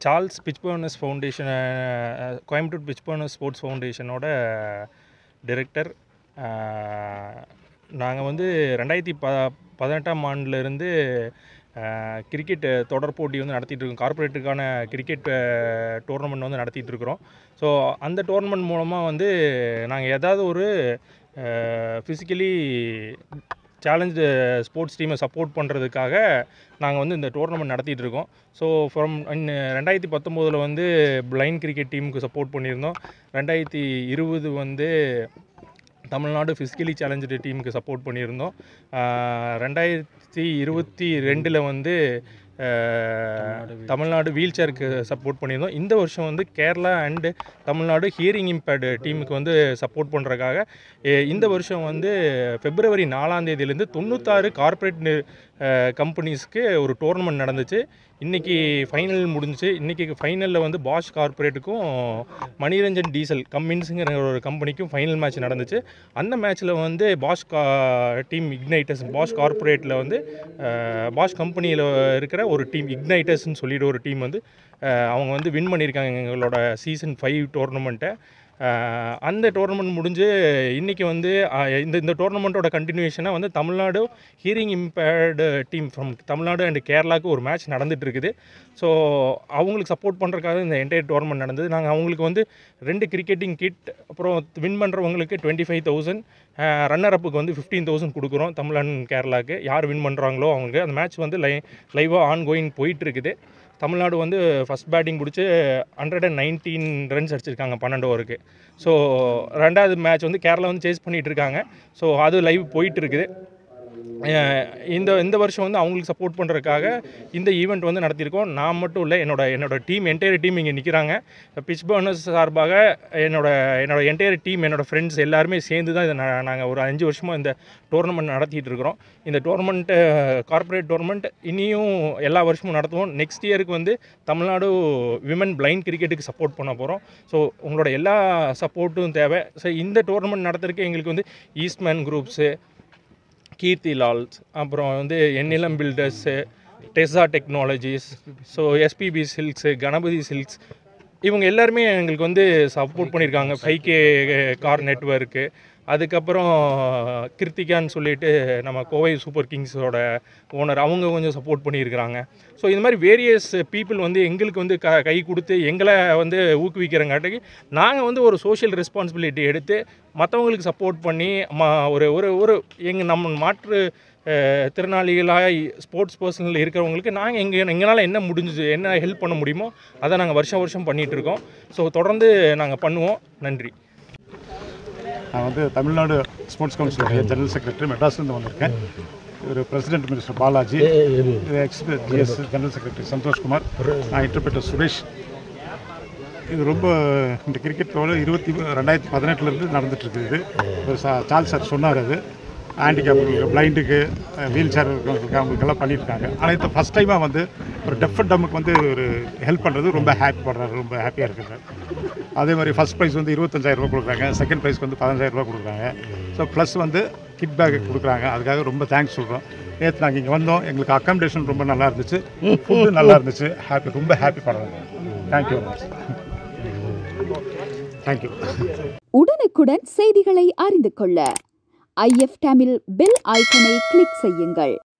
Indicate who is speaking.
Speaker 1: Charles பிச்பர்னஸ் foundation Coimbatore பிச்பர்னஸ் sports ஃபவுண்டேஷனோட டைரக்டர் நாங்கள் வந்து ரெண்டாயிரத்தி ப பதினெட்டாம் ஆண்டுலேருந்து கிரிக்கெட் தொடர் போட்டி வந்து நடத்திட்டு இருக்கோம் கார்ப்பரேட்டுக்கான கிரிக்கெட் டோர்னமெண்ட் வந்து நடத்திட்டு இருக்கிறோம் ஸோ அந்த டோர்னமெண்ட் மூலமாக வந்து நாங்கள் ஏதாவது ஒரு ஃபிசிக்கலி சேலஞ்சு ஸ்போர்ட்ஸ் டீமை சப்போர்ட் பண்ணுறதுக்காக நாங்கள் வந்து இந்த டோர்னமெண்ட் நடத்திட்டு இருக்கோம் ஸோ ஃப்ரம் ரெண்டாயிரத்தி பத்தொம்போதில் வந்து பிளைண்ட் கிரிக்கெட் டீமுக்கு சப்போர்ட் பண்ணியிருந்தோம் ரெண்டாயிரத்தி இருபது வந்து தமிழ்நாடு ஃபிசிக்கலி சேலஞ்சு டீமுக்கு சப்போர்ட் பண்ணியிருந்தோம் ஆஹ் ரெண்டாயிரத்தி இருபத்தி ரெண்டில் வந்து ஆஹ் தமிழ்நாடு வீல் சேருக்கு சப்போர்ட் பண்ணியிருந்தோம் இந்த வருஷம் வந்து Kerala and Tamil Nadu hearing impaired டீமுக்கு வந்து சப்போர்ட் பண்ணுறதுக்காக இந்த வருஷம் வந்து பிப்ரவரி நாலாம் தேதியிலேருந்து தொண்ணூத்தாறு கார்ப்பரேட் கம்பெனிஸ்க்கு ஒரு டோர்னமெண்ட் நடந்துச்சு இன்றைக்கி ஃபைனல் முடிஞ்சுச்சு இன்றைக்கி ஃபைனலில் வந்து பாஷ் கார்ப்பரேட்டுக்கும் மணிரஞ்சன் டீசல் கம்மின்ஸுங்கிற ஒரு கம்பெனிக்கும் ஃபைனல் மேட்ச் நடந்துச்சு அந்த மேட்ச்சில் வந்து பாஷ் கா டீம் இக்னைட்டர்ஸ் பாஷ் கார்ப்பரேட்டில் வந்து அஹ், பாஷ் கம்பெனியில் இருக்கிற ஒரு டீம் இக்னைட்டர்ஸ்னு சொல்லிட்டு ஒரு டீம் வந்து அஹ், அவங்க வந்து வின் பண்ணியிருக்காங்க எங்களோட சீசன் ஃபைவ் டோர்னமெண்ட்டை ஆஹ் அந்த டோர்னமெண்ட் முடிஞ்சு இன்றைக்கி வந்து ஆஹ் இந்த இந்த டோர்னமெண்ட்டோட கண்டினியூஷனாக வந்து Tamil Nadu hearing impaired team from Tamil Nadu and கேரளாவுக்கு ஒரு மேட்ச் நடந்துட்டு இருக்குது ஸோ அவங்களுக்கு சப்போர்ட் பண்ணுறதுக்காக இந்த என்டையர் டோர்னமெண்ட் நடந்தது நாங்கள் அவங்களுக்கு வந்து ரெண்டு கிரிக்கெட்டிங் கிட் அப்புறம் வின் பண்ணுறவங்களுக்கு டுவெண்ட்டி ஃபைவ் தௌசண்ட் ரன்னர் அப்புக்கு வந்து ஃபிஃப்டீன் தௌசண்ட் கொடுக்குறோம் தமிழ்நாடு கேரளாவுக்கு யார் வின் பண்ணுறாங்களோ அவங்களுக்கு அந்த மேட்ச் வந்து லை லைவாக ஆன் கோயிங் போயிட்டு இருக்குது தமிழ்நாடு வந்து ஃபஸ்ட் பேட்டிங் பிடிச்சி ஹண்ட்ரட் அண்ட் நைன்டீன் ரன்ஸ் அடிச்சிருக்காங்க பன்னெண்டு ஓவருக்கு ஸோ ரெண்டாவது மேட்ச் வந்து கேரளா வந்து சேஸ் பண்ணிகிட்டு இருக்காங்க ஸோ அது லைவ் போயிட்டு இருக்குது அஹ் இந்த இந்த வருஷம் வந்து அவங்களுக்கு சப்போர்ட் பண்ணுறதுக்காக இந்த ஈவெண்ட் வந்து நடத்தியிருக்கோம் நான் மட்டும் இல்லை என்னோட என்னோட டீம் என்டையர் டீம் இங்கே நிற்கிறாங்க பிச் பர்னர்ஸ் சார்பாக என்னோட என்னோட என்டையர் டீம் என்னோட ஃப்ரெண்ட்ஸ் எல்லாருமே சேர்ந்து தான் இதை நாங்கள் ஒரு அஞ்சு வருஷமாக இந்த டோர்னமெண்ட் நடத்திட்டு இருக்கிறோம் இந்த டோர்னமெண்ட்டு கார்ப்பரேட் டோர்னமெண்ட் இனியும் எல்லா வருஷமும் நடத்துவோம் நெக்ஸ்ட் இயருக்கு வந்து தமிழ்நாடு விமன் பிளைண்ட் கிரிக்கெட்டுக்கு சப்போர்ட் பண்ண போகிறோம் ஸோ உங்களோட எல்லா சப்போர்ட்டும் தேவை ஸோ இந்த டோர்னமெண்ட் நடத்துறதுக்கு எங்களுக்கு வந்து ஈஸ்ட்மேன் குரூப்ஸு கீர்த்தி லால்ஸ் அப்புறம் வந்து எண்ணிலம் builders Tessa technologies so SPP silks Ganapathi silks இவங்க எல்லாருமே எங்களுக்கு வந்து சப்போர்ட் பண்ணியிருக்காங்க ஃபைவ் கே கார் நெட்ஒர்க்கு அதுக்கப்புறம் கிருத்திகான்னு சொல்லிட்டு நம்ம கோவை சூப்பர் கிங்ஸோட ஓனர் அவங்க கொஞ்சம் சப்போர்ட் பண்ணியிருக்கிறாங்க ஸோ இந்த மாதிரி வேரியஸ் பீப்புள் வந்து எங்களுக்கு வந்து க கை கொடுத்து எங்களை வந்து ஊக்குவிக்கிறங்காட்டிக்கு நாங்கள் வந்து ஒரு சோஷியல் ரெஸ்பான்சிபிலிட்டி எடுத்து மற்றவங்களுக்கு சப்போர்ட் பண்ணி ம ஒரு ஒரு ஒரு எங்கள் நம்ம மாற்று அஹ், திறனாளிகளாக ஸ்போர்ட்ஸ் பர்சனில் இருக்கிறவங்களுக்கு நாங்கள் எங்கள் எங்களால் என்ன முடிஞ்சுது என்ன ஹெல்ப் பண்ண முடியுமோ அதை நாங்கள் வருஷம் வருஷம் பண்ணிகிட்டு இருக்கோம் ஸோ தொடர்ந்து நாங்கள் பண்ணுவோம் நன்றி
Speaker 2: நான் வந்து தமிழ்நாடு ஸ்போர்ட்ஸ் கவுன்சிலுடைய ஜெனரல் செக்ரட்டரி மெட்ராஸ்லேருந்து வந்திருக்கேன் இவர் president minister Balaji ex GS general secretary Santhoshkumar நான் இன்டர்பிரட்டர் சுரேஷ் இது ரொம்ப இந்த கிரிக்கெட்டோட இருபத்தி ரெண்டாயிரத்தி பதினெட்டுலேருந்து நடந்துட்டுருக்கு இது ஒரு சா சார்ல்ஸ் சார் சொன்னார் அது ஹேண்டிகேப்களுக்கு பிளைண்டுக்கு வீல் சேர் இருக்கிறவங்களுக்கு அவங்களுக்கெல்லாம் பண்ணியிருக்காங்க ஆனால் இப்போ ஃபஸ்ட் டைமாக வந்து ஒரு டெஃப் அண்ட் டம்முக்கு வந்து ஒரு ஹெல்ப் பண்ணுறது ரொம்ப ஹாப்பி பண்ணுறாரு ரொம்ப ஹாப்பியாக இருக்குது அதே மாதிரி ஃபஸ்ட் ப்ரைஸ் வந்து இருபத்தஞ்சாயிரம் ரூபாய் கொடுக்குறாங்க செகண்ட் ப்ரைஸ்க்கு வந்து பதினஞ்சாயிரம் ரூபாய் கொடுக்குறாங்க ஸோ ப்ளஸ் வந்து கிட் பேக் கொடுக்குறாங்க அதுக்காக ரொம்ப தேங்க்ஸ் சொல்கிறோம் நேற்று நாங்கள் இங்கே வந்தோம் எங்களுக்கு அக்காமடேஷன் ரொம்ப நல்லா இருந்துச்சு ஃபுட்டு நல்லா இருந்துச்சு ஹாப்பி ரொம்ப ஹாப்பி பண்ணுறாங்க தேங்க்யூ தேங்க்யூ
Speaker 3: உடனுக்குடன் செய்திகளை அறிந்து கொள்ள ஐஎஃப் தமிழ் பெல் ஐக்கனை கிளிக் செய்யுங்கள்